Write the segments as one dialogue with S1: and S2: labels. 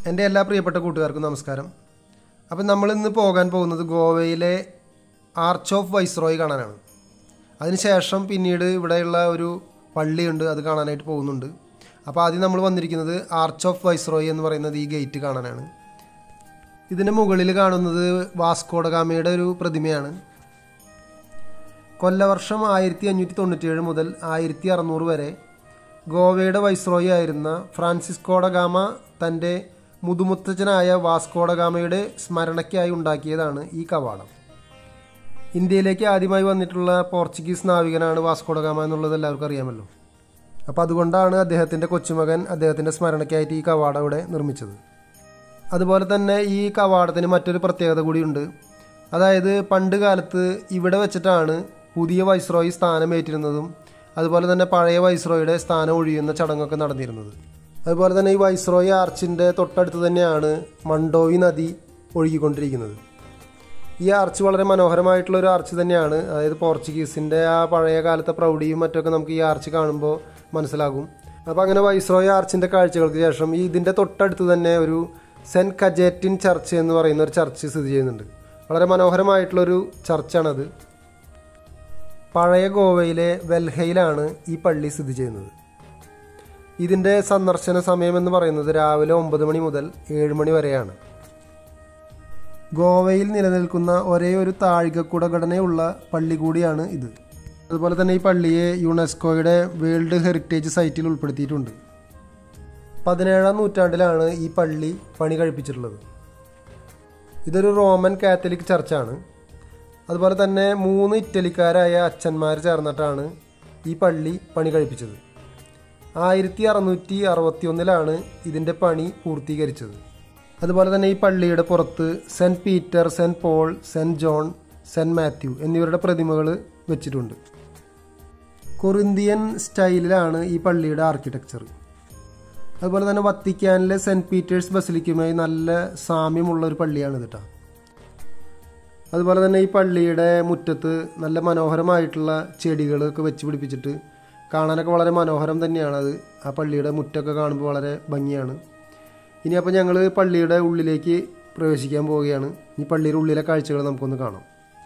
S1: എൻ്റെ എല്ലാ പ്രിയപ്പെട്ട കൂട്ടുകാർക്കും നമസ്കാരം അപ്പം നമ്മൾ ഇന്ന് പോകാൻ പോകുന്നത് ഗോവയിലെ ആർച്ച് ഓഫ് വൈസ്രോയ് കാണാനാണ് അതിനുശേഷം പിന്നീട് ഇവിടെയുള്ള ഒരു പള്ളിയുണ്ട് അത് കാണാനായിട്ട് പോകുന്നുണ്ട് അപ്പോൾ ആദ്യം നമ്മൾ വന്നിരിക്കുന്നത് ആർച്ച് ഓഫ് വൈസ്രോയ് എന്ന് പറയുന്നത് ഈ ഗേറ്റ് കാണാനാണ് ഇതിൻ്റെ മുകളിൽ കാണുന്നത് വാസ്കോഡഗാമയുടെ ഒരു പ്രതിമയാണ് കൊല്ലവർഷം ആയിരത്തി അഞ്ഞൂറ്റി തൊണ്ണൂറ്റിയേഴ് മുതൽ ആയിരത്തി അറുന്നൂറ് വരെ ഗോവയുടെ വൈസ്രോയി ആയിരുന്ന ഫ്രാൻസിസ്കോഡ ഗാമ തൻ്റെ മുതുമുത്തച്ഛനായ വാസ്കോഡഗാമയുടെ സ്മരണയ്ക്കായി ഉണ്ടാക്കിയതാണ് ഈ കവാടം ഇന്ത്യയിലേക്ക് ആദ്യമായി വന്നിട്ടുള്ള പോർച്ചുഗീസ് നാവികനാണ് വാസ്കോഡഗാമ എന്നുള്ളത് എല്ലാവർക്കും അറിയാമല്ലോ അപ്പോൾ അതുകൊണ്ടാണ് അദ്ദേഹത്തിൻ്റെ കൊച്ചുമകൻ അദ്ദേഹത്തിൻ്റെ സ്മരണയ്ക്കായിട്ട് ഈ കവാടം ഇവിടെ നിർമ്മിച്ചത് അതുപോലെ തന്നെ ഈ കവാടത്തിന് മറ്റൊരു പ്രത്യേകത കൂടിയുണ്ട് അതായത് പണ്ട് കാലത്ത് ഇവിടെ വെച്ചിട്ടാണ് പുതിയ വൈസ്രോയി സ്ഥാനമേറ്റിരുന്നതും അതുപോലെ തന്നെ പഴയ വൈസ്രോയുടെ സ്ഥാനം ഒഴിയുന്ന ചടങ്ങൊക്കെ നടന്നിരുന്നത് അതുപോലെ തന്നെ ഈ വൈസ്രോയി ആർച്ചിൻ്റെ തൊട്ടടുത്ത് തന്നെയാണ് മണ്ടോയി നദി ഒഴുകിക്കൊണ്ടിരിക്കുന്നത് ഈ ആർച്ച് വളരെ മനോഹരമായിട്ടുള്ള ഒരു ആർച്ച് തന്നെയാണ് അതായത് പോർച്ചുഗീസിൻ്റെ ആ പഴയ കാലത്തെ പ്രൗഢിയും മറ്റൊക്കെ നമുക്ക് ഈ ആർച്ച് കാണുമ്പോൾ മനസ്സിലാകും അപ്പോൾ അങ്ങനെ വൈസ്രോയി ആർച്ചിൻ്റെ കാഴ്ചകൾക്ക് ശേഷം ഈ ഇതിൻ്റെ തൊട്ടടുത്ത് തന്നെ ഒരു സെൻറ്റ് കജേറ്റിൻ ചർച്ച് എന്ന് പറയുന്ന ഒരു ചർച്ച് സ്ഥിതി ചെയ്യുന്നുണ്ട് വളരെ മനോഹരമായിട്ടുള്ളൊരു ചർച്ചാണത് പഴയ ഗോവയിലെ വെൽഹയിലാണ് ഈ പള്ളി സ്ഥിതി ചെയ്യുന്നത് ഇതിൻ്റെ സന്ദർശന സമയം എന്ന് പറയുന്നത് രാവിലെ ഒമ്പത് മണി മുതൽ ഏഴ് മണി വരെയാണ് ഗോവയിൽ നിലനിൽക്കുന്ന ഒരേ ഒരു താഴികക്കുട ഘടനയുള്ള പള്ളി കൂടിയാണ് ഇത് അതുപോലെ തന്നെ ഈ പള്ളിയെ യുനെസ്കോയുടെ വേൾഡ് ഹെറിറ്റേജ് സൈറ്റിൽ ഉൾപ്പെടുത്തിയിട്ടുണ്ട് പതിനേഴാം നൂറ്റാണ്ടിലാണ് ഈ പള്ളി പണി കഴിപ്പിച്ചിട്ടുള്ളത് ഇതൊരു റോമൻ കാത്തലിക് ചർച്ചാണ് അതുപോലെ തന്നെ മൂന്ന് ഇറ്റലിക്കാരായ അച്ഛന്മാർ ചേർന്നിട്ടാണ് ഈ പള്ളി പണി കഴിപ്പിച്ചത് ആയിരത്തി അറുന്നൂറ്റി അറുപത്തി ഒന്നിലാണ് ഇതിൻ്റെ പണി പൂർത്തീകരിച്ചത് അതുപോലെ തന്നെ ഈ പള്ളിയുടെ പുറത്ത് saint Peter saint Paul saint John saint Matthew എന്നിവരുടെ പ്രതിമകൾ വെച്ചിട്ടുണ്ട് കൊറിന്തിയൻ സ്റ്റൈലിലാണ് ഈ പള്ളിയുടെ ആർക്കിടെക്ചർ അതുപോലെ തന്നെ വത്തിക്കാനിലെ സെൻറ്റ് പീറ്റേഴ്സ് ബസിലിക്കുമായി നല്ല സാമ്യമുള്ള ഒരു പള്ളിയാണ് കേട്ടോ അതുപോലെ തന്നെ ഈ പള്ളിയുടെ മുറ്റത്ത് നല്ല മനോഹരമായിട്ടുള്ള ചെടികളൊക്കെ വെച്ച് പിടിപ്പിച്ചിട്ട് കാണാനൊക്കെ വളരെ മനോഹരം തന്നെയാണ് അത് ആ പള്ളിയുടെ മുറ്റൊക്കെ കാണുമ്പോൾ വളരെ ഭംഗിയാണ് ഇനി അപ്പോൾ ഞങ്ങൾ പള്ളിയുടെ ഉള്ളിലേക്ക് പ്രവേശിക്കാൻ പോവുകയാണ് ഈ പള്ളിയുടെ ഉള്ളിലെ കാഴ്ചകൾ നമുക്കൊന്ന് കാണാം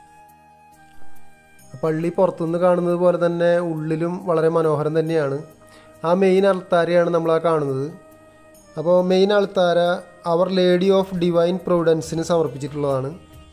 S1: പള്ളി പുറത്തുനിന്ന് കാണുന്നത് പോലെ തന്നെ ഉള്ളിലും വളരെ മനോഹരം തന്നെയാണ് ആ മെയിൻ അൾത്താരയാണ് നമ്മൾ ആ കാണുന്നത് അപ്പോൾ മെയിൻ അൾത്താര അവർ ലേഡി ഓഫ് ഡിവൈൻ പ്രൊവിഡൻസിന് സമർപ്പിച്ചിട്ടുള്ളതാണ്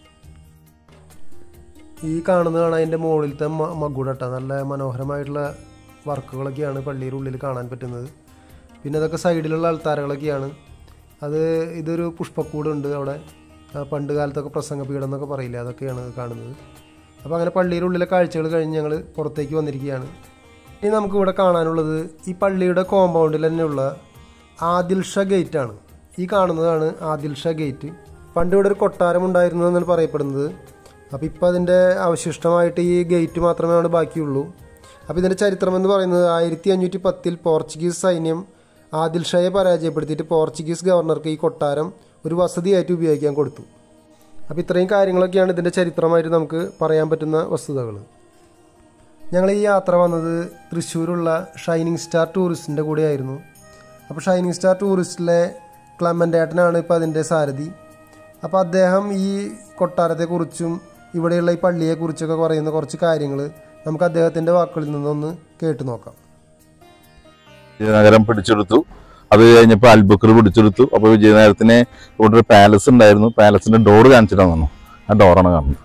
S1: ഈ കാണുന്നതാണ് അതിൻ്റെ മുകളിലത്തെ മകുടട്ട നല്ല മനോഹരമായിട്ടുള്ള വർക്കുകളൊക്കെയാണ് പള്ളിയുടെ ഉള്ളിൽ കാണാൻ പറ്റുന്നത് പിന്നെ അതൊക്കെ സൈഡിലുള്ള അൾത്താരകളൊക്കെയാണ് അത് ഇതൊരു പുഷ്പക്കൂടുണ്ട് അവിടെ പണ്ട് കാലത്തൊക്കെ പ്രസംഗപീഠം എന്നൊക്കെ പറയില്ല അതൊക്കെയാണ് കാണുന്നത് അപ്പോൾ അങ്ങനെ പള്ളിയുടെ ഉള്ളിലെ കാഴ്ചകൾ കഴിഞ്ഞ് ഞങ്ങൾ പുറത്തേക്ക് വന്നിരിക്കുകയാണ് ഇനി നമുക്കിവിടെ കാണാനുള്ളത് ഈ പള്ളിയുടെ കോമ്പൗണ്ടിൽ തന്നെയുള്ള ആദിൽഷ ഗേറ്റാണ് ഈ കാണുന്നതാണ് ആദിൽഷ ഗേറ്റ് പണ്ട് ഇവിടെ ഒരു കൊട്ടാരം ഉണ്ടായിരുന്നു എന്നാണ് പറയപ്പെടുന്നത് അപ്പോൾ ഇപ്പോൾ അതിൻ്റെ അവശിഷ്ടമായിട്ട് ഈ ഗേറ്റ് മാത്രമേ അവിടെ ബാക്കിയുള്ളൂ അപ്പോൾ ഇതിൻ്റെ ചരിത്രം എന്ന് പറയുന്നത് ആയിരത്തി അഞ്ഞൂറ്റി പത്തിൽ പോർച്ചുഗീസ് സൈന്യം ആദിൽ ഷയെ പരാജയപ്പെടുത്തിയിട്ട് പോർച്ചുഗീസ് ഗവർണർക്ക് ഈ കൊട്ടാരം ഒരു വസതിയായിട്ട് ഉപയോഗിക്കാൻ കൊടുത്തു അപ്പോൾ ഇത്രയും കാര്യങ്ങളൊക്കെയാണ് ഇതിൻ്റെ ചരിത്രമായിട്ട് നമുക്ക് പറയാൻ പറ്റുന്ന വസ്തുതകൾ ഞങ്ങൾ ഈ യാത്ര വന്നത് തൃശ്ശൂരുള്ള ഷൈനിങ് സ്റ്റാർ ടൂറിസ്റ്റിൻ്റെ കൂടെയായിരുന്നു അപ്പോൾ ഷൈനിങ് സ്റ്റാർ ടൂറിസ്റ്റിലെ ക്ലമൻ്റേട്ടനാണ് ഇപ്പോൾ അതിൻ്റെ സാരഥി അപ്പോൾ അദ്ദേഹം ഈ കൊട്ടാരത്തെക്കുറിച്ചും ഇവിടെയുള്ള ഈ പള്ളിയെക്കുറിച്ചൊക്കെ പറയുന്ന കുറച്ച് കാര്യങ്ങൾ നമുക്ക് അദ്ദേഹത്തിൻ്റെ വാക്കുകളിൽ നിന്നൊന്ന് കേട്ടു നോക്കാം
S2: വിജയനഗരം പിടിച്ചെടുത്തു അത് കഴിഞ്ഞപ്പോൾ അൽബുക്കർ പിടിച്ചെടുത്തു അപ്പോൾ വിജയനഗരത്തിന് ഇവിടെ ഒരു പാലസ് ഉണ്ടായിരുന്നു പാലസിന്റെ ഡോർ കാണിച്ചിട്ടാണ് വന്നു ആ ഡോറാണ് കാണുന്നത്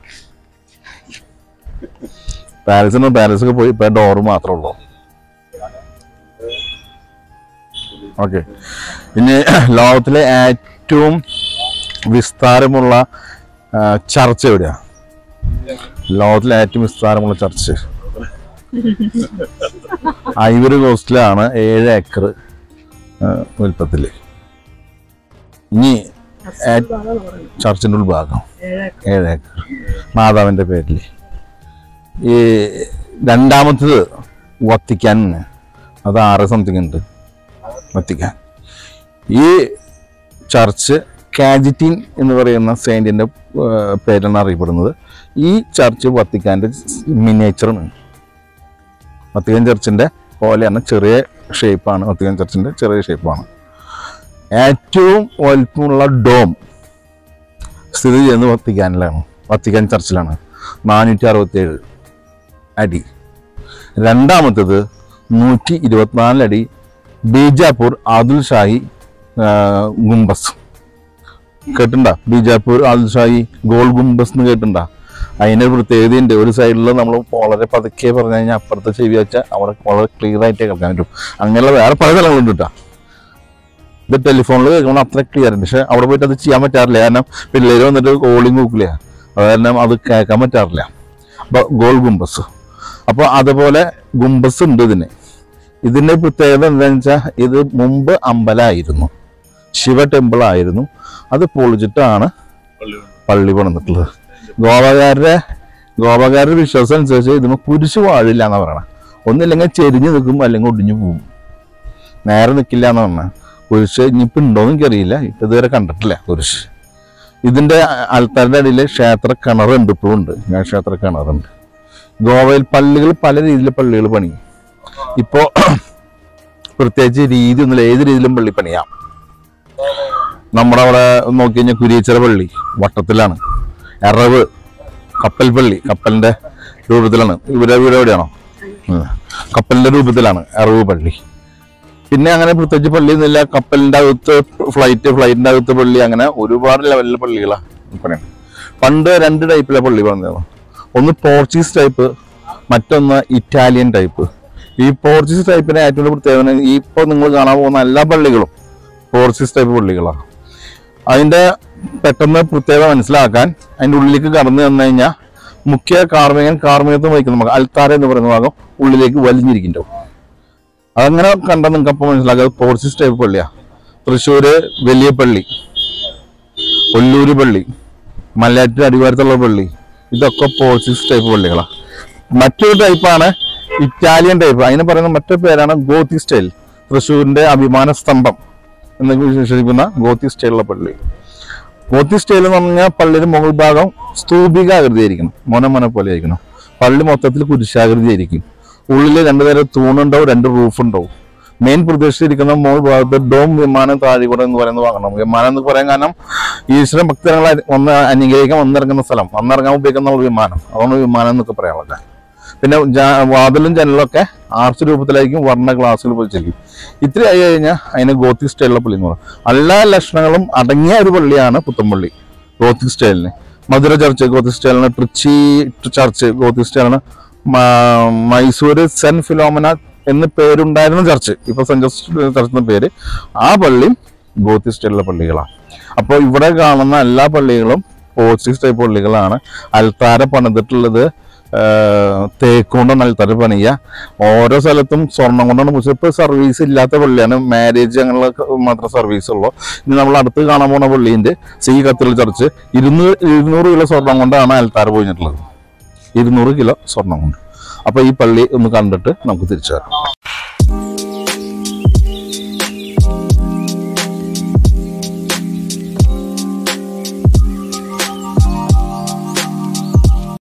S2: പാലസിന് പാലസൊക്കെ പോയി ഇപ്പൊ ഡോറ് മാത്രമേ ഉള്ളൂ ഓക്കെ ഇനി ലോകത്തിലെ ഏറ്റവും വിസ്താരമുള്ള ആ, ചർച്ച് എവിടെയാ ലോകത്തിലെ ഏറ്റവും വിസ്താരമുള്ള ചർച്ച് ഐവറി കോസ്റ്റിലാണ് ഏഴ് ഏക്കർ വലുപ്പത്തില് ഇനി ഏ- ചർച്ചിന്റെ ഉൾഭാഗം ഏഴ് ഏക്കർ മാതാവിന്റെ പേരിൽ ഈ രണ്ടാമത്തത് വത്തിക്കാൻ അത് ആറ് സംതിങ് ഉണ്ട് വത്തിക്കാൻ ഈ ചർച്ച് കാജിറ്റീൻ എന്ന് പറയുന്ന സെയിൻറ്റിൻ്റെ പേരിലാണ് അറിയപ്പെടുന്നത് ഈ ചർച്ച് വത്തിക്കാൻ്റെ മിനിയേച്ചറാണ് വത്തിക്കാൻ ചർച്ചിൻ്റെ പോലെയാണ് ചെറിയ ഷേപ്പാണ് വത്തിക്കാൻ ചർച്ചിൻ്റെ ചെറിയ ഷേപ്പാണ് ഏറ്റവും വലിപ്പമുള്ള ഡോം സ്ഥിതി ചെയ്യുന്നത് വത്തിക്കാനിലാണ് വത്തിക്കാൻ ചർച്ചിലാണ് നാനൂറ്റി അറുപത്തേഴ് അടി രണ്ടാമത്തേത് നൂറ്റി ഇരുപത്തിനാല് അടി ബീജാപ്പൂർ ആദിൽ ഷാഹി ആ, ഗുംബസ് കേട്ടിണ്ട ബീജാപ്പൂർ ആദിൽ ഷാഹി ഗോൾ ഗുംബസ് എന്ന് കേട്ടിണ്ട അതിൻ്റെ ഒരു പ്രത്യേകതയുണ്ട് ഒരു സൈഡിൽ നമ്മൾ വളരെ പതുക്കെ പറഞ്ഞു കഴിഞ്ഞാൽ അപ്പുറത്തെ ചെവി വെച്ചാൽ അവിടെ വളരെ ക്ലിയർ ആയിട്ട് കേൾക്കാൻ പറ്റും അങ്ങനെയുള്ള വേറെ പല സ്ഥലങ്ങളുണ്ട് കേട്ടോ ഇത് ടെലിഫോണിൽ കേൾക്കുമ്പോൾ അത്ര ക്ലിയർ ഉണ്ട് പക്ഷെ അവിടെ പോയിട്ട് അത് ചെയ്യാൻ പറ്റാറില്ല കാരണം പിള്ളേർ വന്നിട്ട് കോളിങ് കൂക്കില്ല അത് കാരണം അത് കേൾക്കാൻ പറ്റാറില്ല അപ്പോൾ ഗോൾ ഗുംബസ് അപ്പോൾ അതുപോലെ ഗുംബസ് ഉണ്ട് ഇതിന് ഇതിന്റെ പ്രത്യേകത എന്താണെന്ന് വെച്ചാൽ ഇത് മുമ്പ് അമ്പലമായിരുന്നു ശിവ ടെമ്പിൾ ആയിരുന്നു അത് പൊളിച്ചിട്ടാണ് പള്ളി പണിതിട്ടുള്ളത് ഗോവക്കാരുടെ ഗോവക്കാരുടെ വിശ്വാസം അനുസരിച്ച് ഇതിന് കുരിശ് വാഴില്ല എന്നാ പറയണത് ഒന്നില്ലെങ്കിൽ ചെരിഞ്ഞ് നിൽക്കും അല്ലെങ്കിൽ ഒടിഞ്ഞു പോകും നേരെ നിൽക്കില്ല എന്ന് പറഞ്ഞാൽ കുരിശ് ഇനിയിപ്പോൾ ഉണ്ടോന്ന് എനിക്കറിയില്ല ഇപ്പം ഇതുവരെ കണ്ടിട്ടില്ല കുരിശ് ഇതിന്റെ ആൾക്കാരുടെ ഇടയിൽ ക്ഷേത്ര കിണറുണ്ട് ഇപ്പോഴും ഉണ്ട് ഞാൻ ക്ഷേത്ര കിണറുണ്ട് ഗോവയിൽ പള്ളികൾ പല രീതിയിൽ പള്ളികൾ പണിയും ഇപ്പോൾ പ്രത്യേകിച്ച് രീതി ഒന്നുമില്ല ഏത് രീതിയിലും പള്ളി പണിയാം നമ്മുടെ അവിടെ നോക്കി കഴിഞ്ഞാൽ കുരിയച്ചിറ പള്ളി വട്ടത്തിലാണ് എറവ് കപ്പൽ പള്ളി കപ്പലിന്റെ രൂപത്തിലാണ് ഇവിടെ വീട് എവിടെയാണോ ഉം. കപ്പലിന്റെ രൂപത്തിലാണ് എറവ് പള്ളി പിന്നെ അങ്ങനെ പ്രത്യേകിച്ച് പള്ളി ഒന്നുമില്ല കപ്പലിന്റെ അകത്ത് ഫ്ലൈറ്റ് ഫ്ലൈറ്റിന്റെ അകത്ത് പള്ളി അങ്ങനെ ഒരുപാട് ലെവലിലെ പള്ളികളാണ് പണിയാണ് പണ്ട് രണ്ട് ടൈപ്പിലെ പള്ളി പണിതാണ് ഒന്ന് പോർച്ചുഗീസ് ടൈപ്പ് മറ്റൊന്ന് ഇറ്റാലിയൻ ടൈപ്പ് ഈ പോർച്ചുഗീസ് ടൈപ്പിന്റെ ഏറ്റവും വലിയ പ്രത്യേകത ഈ ഇപ്പോൾ നിങ്ങൾ കാണാൻ പോകുന്ന എല്ലാ പള്ളികളും പോർച്ചുഗീസ് ടൈപ്പ് പള്ളികളാണ് അതിന്റെ പെട്ടെന്ന് പ്രത്യേകത മനസ്സിലാക്കാൻ അതിന്റെ ഉള്ളിലേക്ക് കടന്നു വന്നു കഴിഞ്ഞാൽ മുഖ്യ കാർമികൻ കാർമികത്വം വഹിക്കുന്ന നമുക്ക് അൽത്താര എന്ന് പറയുന്ന ഭാഗം ഉള്ളിലേക്ക് വലിഞ്ഞിരിക്കുന്നുണ്ടാവും അതങ്ങനെ കണ്ടാൽ നിങ്ങൾക്ക് അപ്പോൾ മനസ്സിലാക്കുക പോർച്ചുഗീസ് ടൈപ്പ് പള്ളിയാ തൃശ്ശൂര് വലിയ പള്ളി ഒല്ലൂര് പള്ളി മലയാറ്റൂർ അടിവാരത്തുള്ള പള്ളി ഇതൊക്കെ പോർച്ചുഗീസ് ടൈപ്പ് പള്ളികളാണ് മറ്റൊരു ടൈപ്പാണ് ഇറ്റാലിയൻ ടൈപ്പ് അതിന് പറയുന്ന മറ്റൊരു പേരാണ് ഗോത്തി സ്റ്റൈൽ തൃശ്ശൂരിന്റെ അഭിമാന സ്തംഭം എന്ന് വിശേഷിപ്പിക്കുന്ന ഗോത്തി സ്റ്റൈലുള്ള പള്ളി ഗോത്തി സ്റ്റൈൽ എന്ന് പറഞ്ഞാൽ പള്ളിയുടെ മുകൾ ഭാഗം സ്തൂപികാകൃതി ആയിരിക്കണം മോന മോന പോലെ ആയിരിക്കണം പള്ളി മൊത്തത്തിൽ കുരിശാകൃതി ആയിരിക്കും ഉള്ളിൽ രണ്ടു തരം തൂണുണ്ടാവും രണ്ട് റൂഫ് ഉണ്ടാവും മെയിൻ പ്രദേശത്തിരിക്കുന്ന മോൾ ഭാഗത്ത് ഡോം വിമാനം താഴികുട എന്ന് പറയുന്നത് വാങ്ങണം വിമാനം എന്ന് പറയാൻ കാരണം ഈശ്വരൻ ഭക്തരങ്ങളെ വന്ന് അനുഗ്രഹിക്കാൻ വന്നിറങ്ങുന്ന സ്ഥലം വന്നിറങ്ങാൻ ഉപയോഗിക്കുന്ന ഒരു വിമാനം അതുകൊണ്ട് വിമാനം എന്നൊക്കെ പറയാനുള്ളത് പിന്നെ ജാ- വാതിലും ജനലൊക്കെ ആർച്ച് രൂപത്തിലായിരിക്കും വർണ്ണ ഗ്ലാസ്സിൽ പൊളിച്ചിരിക്കും ഇത്തിരി ആയി കഴിഞ്ഞാൽ അതിന് ഗോത്തിക് സ്റ്റൈലുള്ള പള്ളി എന്ന് പറയും എല്ലാ ലക്ഷണങ്ങളും അടങ്ങിയ ഒരു പള്ളിയാണ് പുത്തമ്പള്ളി ഗോത്തിക് സ്റ്റൈലിന് മധുര ചർച്ച് ഗോത്തിക് സ്റ്റൈലിന് ട്രിച്ചി ചർച്ച് ഗോത്തിക് സ്റ്റൈലിന് മ- മൈസൂര് സെന്റ് ഫിലോമന എന്ന് പേരുണ്ടായിരുന്ന ചർച്ച് ഇപ്പൊ സെന്റ് ജോസഫ് ചർച്ച് എന്ന പേര് ആ പള്ളിയും ഗോത്തിക് സ്റ്റൈലുള്ള പള്ളികളാണ് അപ്പോൾ ഇവിടെ കാണുന്ന എല്ലാ പള്ളികളും പോർച്ചുഗീസ് ടൈപ്പ് പള്ളികളാണ് അൽത്താര പണിതിട്ടുള്ളത് തേക്കൊണ്ടാണ് അൽത്താര പണിയുക ഓരോ സ്ഥലത്തും സ്വർണം കൊണ്ടാണ് മുറിച്ചത് ഇപ്പോൾ സർവീസ് ഇല്ലാത്ത പള്ളിയാണ് മാരേജ് അങ്ങനെയുള്ള മാത്രം സർവീസ് ഉള്ളൂ ഇനി നമ്മൾ അടുത്ത് കാണാൻ പോണ പള്ളീൻ്റെ സി കത്തീഡ്രൽ ചർച്ച് ഇരുന്നൂറ് ഇരുന്നൂറ് കിലോ സ്വർണം കൊണ്ടാണ് അൽത്താര പോയിട്ടുള്ളത് ഇരുന്നൂറ് കിലോ സ്വർണം കൊണ്ട് അപ്പോൾ ഈ പള്ളി ഒന്ന് കണ്ടിട്ട് നമുക്ക് തിരിച്ചു വരാം